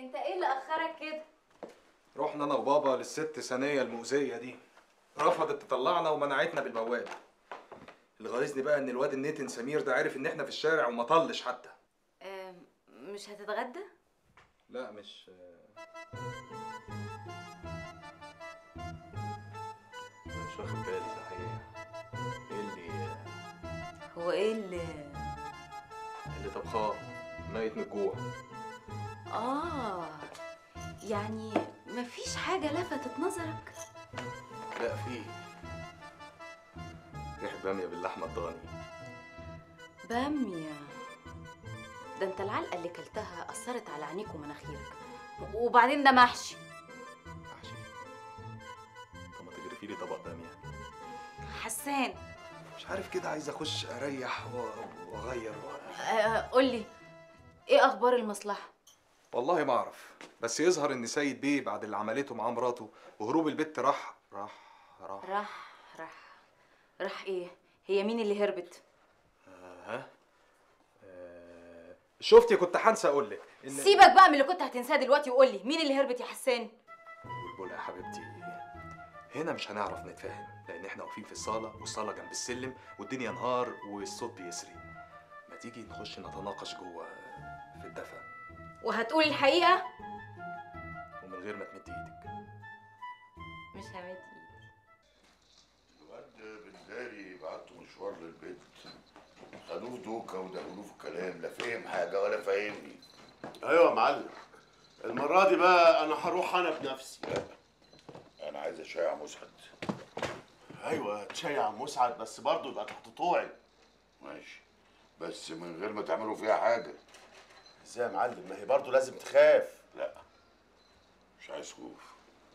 انت ايه اللي اخرك كده رحنا انا وبابا للست ثانيه المؤذيه دي رفضت تطلعنا ومنعتنا بالبواب اللي غارزني بقى ان الواد النتن سمير ده عارف ان احنا في الشارع وما طلش حتى آه مش هتتغدى لا مش مش واخد بالي صحيح ايه اللي هو ايه اللي اللي طبخاه ميت من الجوع اه يعني مفيش حاجه لفتت نظرك لا في ريحه باميه باللحمه الضاني باميه ده انت العلقه اللي كلتها اثرت على عينيك ومناخيرك وبعدين ده محشي محشي طب ما تغرفي لي طبق باميه حسان مش عارف كده عايز اخش اريح و- واغير آه قولي ايه اخبار المصلحه والله ما اعرف بس يظهر ان سيد بيه بعد اللي عملته مع مراته وهروب البت راح راح راح راح راح راح ايه هي مين اللي هربت ها آه، شفتي كنت هنسى اقول لك ان سيبك بقى من اللي كنت هتنساه دلوقتي وقولي مين اللي هربت يا حسان والبول يا حبيبتي هنا مش هنعرف نتفاهم لان احنا واقفين في الصاله والصاله جنب السلم والدنيا نهار والصوت بيسري ما تيجي نخش نتناقش جوه في الدفا وهتقول الحقيقه ومن غير ما تمد ايدك مش همد ايدي الواد بنداري بعته مشوار للبيت خدوه في دوكه ودخلوه في كلام لا فهم حاجه ولا فاهمني ايوه يا معلم المره دي بقى انا هروح انا بنفسي انا عايز اشيع مسعد ايوه تشيع مسعد بس برضه يبقى تحت طوعي ماشي بس من غير ما تعملوا فيها حاجه ازاي يا معلم ما هي برضه لازم تخاف لا مش عايز خوف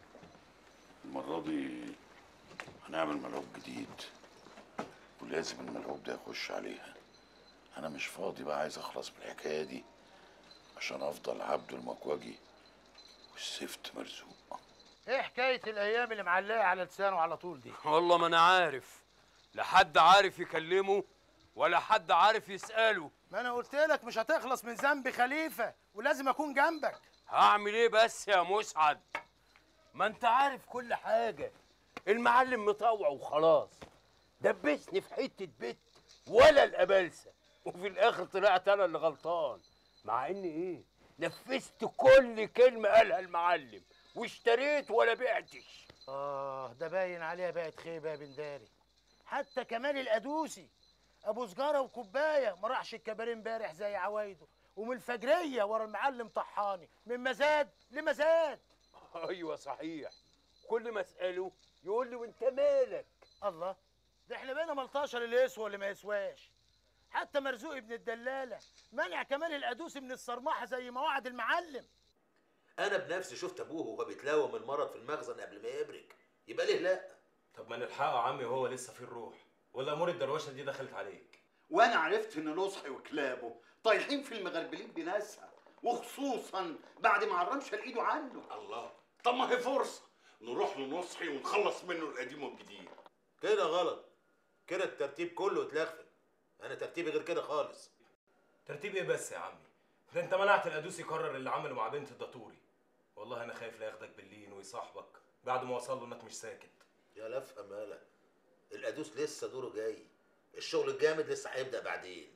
المره دي هنعمل ملعوب جديد ولازم الملعوب ده يخش عليها انا مش فاضي بقى عايز اخلص من الحكايه دي عشان افضل عبد المكواجي والسفت مرزوق ايه حكايه الايام اللي معلقه على لسانه على طول دي والله ما انا عارف لا حد عارف يكلمه ولا حد عارف يسأله ما انا قلت لك مش هتخلص من ذنب خليفه ولازم اكون جنبك هعمل ايه بس يا مسعد ما انت عارف كل حاجة المعلم مطوع وخلاص دبسني في حتة بيت ولا القبلسة وفي الاخر طلعت انا اللي غلطان مع ان ايه نفذت كل كلمة قالها المعلم واشتريت ولا بعتش اه ده باين عليها بقت خيبه يا بنداري حتى كمال القدوسي ابو سجاره وكوبايه ما راحش الكباريه امبارح زي عوايده ومن الفجريه ورا المعلم طحاني من مزاد لمزاد ايوه صحيح كل ما اساله يقول لي وانت مالك الله ده احنا بقينا ملطشه اللي يسوى واللي ما يسواش حتى مرزوق ابن الدلاله منع كمال القدوسي من الصرماحه زي ما وعد المعلم انا بنفسي شفت ابوه وهو بيتلاوى من المرض في المخزن قبل ما يبرك يبقى ليه لا طب ما نلحقه عمي وهو لسه فيه الروح ولا امور الدروشه دي دخلت عليك وانا عرفت ان نصحي وكلابه طايحين في المغربلين بناسها وخصوصا بعد ما عرمش ايده عنه الله طب ما هي فرصه نروح لنصحي ونخلص منه القديم والجديد كده غلط كده الترتيب كله اتلغفل انا ترتيبي غير كده خالص ترتيب ايه بس يا عمي ده انت منعت القدوس يكرر اللي عمله مع بنت الداتوري والله انا خايف لا ياخدك باللين ويصاحبك بعد ما وصل له انك مش ساكت يا لا افهم مالك القدوس لسه دوره جاي الشغل الجامد لسه هيبدا بعدين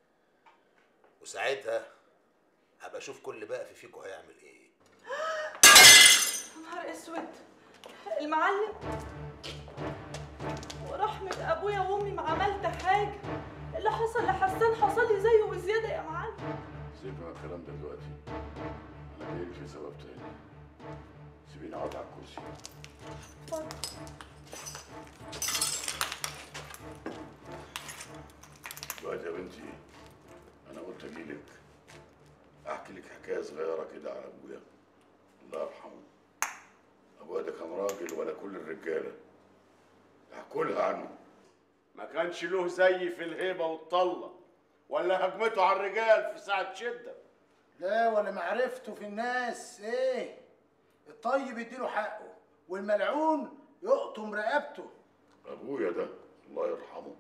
وساعتها هبقى اشوف كل بقى في فيكم هيعمل ايه نهار اسود المعلم ورحمة ابويا وامي ما عملت حاجة اللي حصل لحسان حصل لي زيه وزيادة يا معلم سيبنا من الكلام ده دلوقتي انا جاي لك لسبب تاني سيبيني اقعد على الكرسي دلوقتي يا بنتي انا قلت اجيلك احكي لك حكايه صغيره كده على ابويا الله يرحمه ابويا ده كان راجل ولا كل الرجاله احكوا لها عنه ما كانش له زي في الهيبه والطله ولا هجمته على الرجال في ساعه شده لا ولا معرفته في الناس ايه الطيب يديله حقه والملعون يقطم رقبته ابويا ده الله يرحمه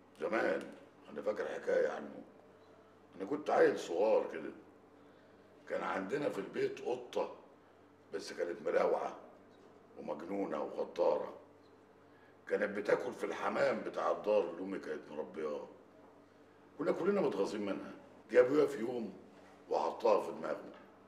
زمان انا فاكر حكايه عنه انا كنت عيل صغار كده كان عندنا في البيت قطة بس كانت ملاوعة ومجنونة وغدارة كانت بتاكل في الحمام بتاع الدار اللي أمي كانت مربياه كنا كلنا متغاظين منها جه أبويا في يوم وحطها في دماغه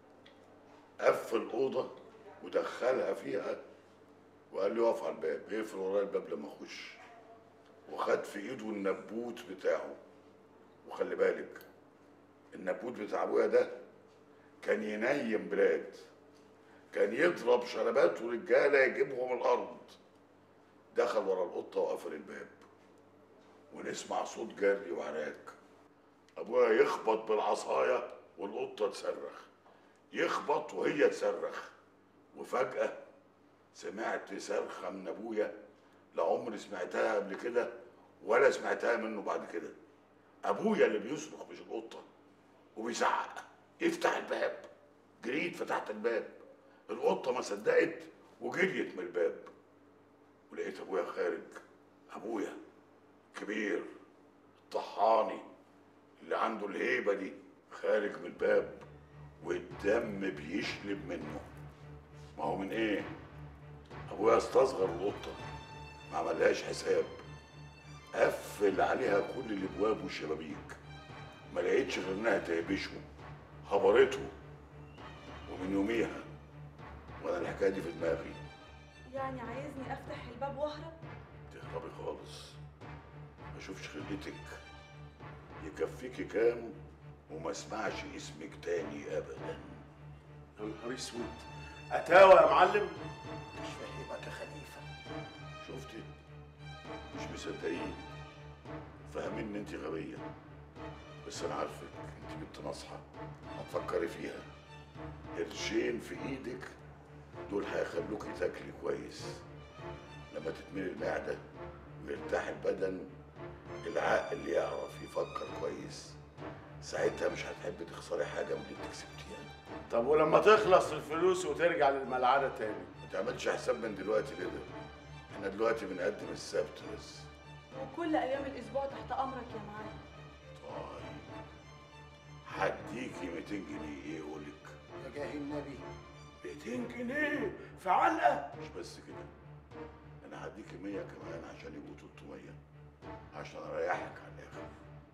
قفل الأوضة ودخلها فيها وقال لي اقف على الباب اقفل ورايا الباب لما اخش وخد في ايده النبوت بتاعه وخلي بالك النبوت بتاع ابويا ده كان ينيم بلاد كان يضرب شنبات ورجاله يجيبهم الارض دخل ورا القطه وقفل الباب ونسمع صوت جري وعراك ابويا يخبط بالعصايه والقطه تصرخ يخبط وهي تصرخ وفجاه سمعت صرخه من ابويا لا عمري سمعتها قبل كده ولا سمعتها منه بعد كده ابويا اللي بيصرخ مش القطه وبيزعق افتح الباب جريت فتحت الباب القطه ما صدقت وجريت من الباب ولقيت ابويا خارج ابويا كبير طحاني اللي عنده الهيبه دي خارج من الباب والدم بيشلب منه ما هو من ايه ابويا استصغر القطه ما عملهاش حساب قفل عليها كل الابواب والشبابيك ما لقيتش غير انها تهبشه خبرته ومن يوميها وانا الحكايه دي في دماغي يعني عايزني افتح الباب واهرب تهربي خالص ما اشوفش خلتك يكفيكي كام وما اسمعش اسمك تاني ابدا يا نهار اسود اتاوى يا معلم مش فاهمك يا خليفه شفتي مش مصدقين فاهمين ان انت غبيه بس انا عارفك انت بنت ناصحه هتفكري فيها قرشين في ايدك دول هيخلوكي تاكلي كويس لما تتملي المعده ويرتاح البدن العقل يعرف يفكر كويس ساعتها مش هتحبي تخسري حاجه من اللي كسبتيها طب ولما تخلص الفلوس وترجع للملعبه تاني ما تعملش حساب من دلوقتي كده احنا دلوقتي بنقدم السبت بس وكل ايام الاسبوع تحت امرك يا معلم طيب هديكي 200 جنيه ايه اقولك يا جاه النبي 200 جنيه في علقه مش بس كده انا هديكي 100 كمان عشان يبقوا 300 عشان اريحك على الاخر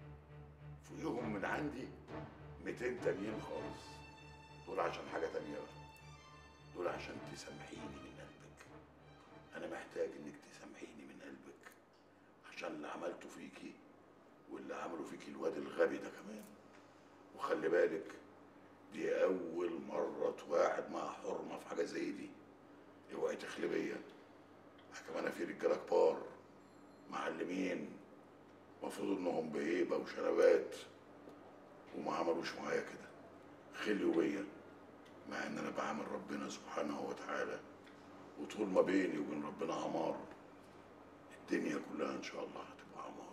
فوقيهم من عندي 200 تانيين خالص دول عشان حاجه تانيه بقى دول عشان تسامحيني من قلبك انا محتاج انك تسامحيني من قلبك عشان اللي عملته فيكي واللي عمله فيكي الواد الغبي ده كمان وخلي بالك دي أول مرة تواعد مع حرمة في حاجة زي دي اوعي تخلي بيا كمان أنا في رجالة كبار معلمين المفروض إنهم بهيبة وشنبات وما عملوش معايا كده خلوا بيا مع إن أنا بعامل ربنا سبحانه وتعالى وطول ما بيني وبين ربنا عمار الدنيا كلها إن شاء الله هتبقى عمار